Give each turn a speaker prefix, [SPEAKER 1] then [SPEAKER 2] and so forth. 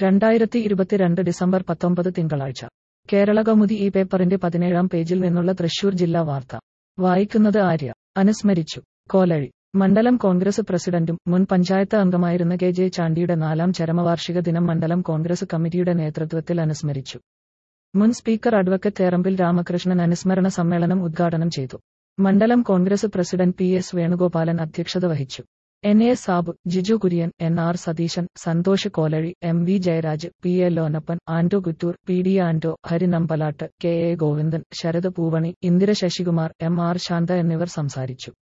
[SPEAKER 1] രണ്ടായിരത്തി ഇരുപത്തിരണ്ട് ഡിസംബർ പത്തൊമ്പത് തിങ്കളാഴ്ച കേരള കൗമുദി ഈ പേപ്പറിന്റെ പതിനേഴാം പേജിൽ നിന്നുള്ള തൃശൂർ ജില്ലാ വാർത്ത വായിക്കുന്നത് ആര്യ അനുസ്മരിച്ചു കോലഴി മണ്ഡലം കോൺഗ്രസ് പ്രസിഡന്റും മുൻ പഞ്ചായത്ത് അംഗമായിരുന്ന കെ ജെ ചാണ്ടിയുടെ നാലാം ചരമവാർഷിക ദിനം മണ്ഡലം കോൺഗ്രസ് കമ്മിറ്റിയുടെ നേതൃത്വത്തിൽ അനുസ്മരിച്ചു മുൻ സ്പീക്കർ അഡ്വക്കറ്റ് തേറമ്പിൽ രാമകൃഷ്ണൻ അനുസ്മരണ സമ്മേളനം ഉദ്ഘാടനം ചെയ്തു മണ്ഡലം Congress president P S Venugopalan അധ്യക്ഷത വഹിച്ചു N A Saab Jiju Kurian N R Satheesan Santhosh Kolazhi M V Jayaraj P A Lonappan Anto Kuttoor P D Anto Hari Nambalat K A Govindan Sarath Poovani Indira Sasikumar M R Santha എന്നിവർ സംസാരിച്ചു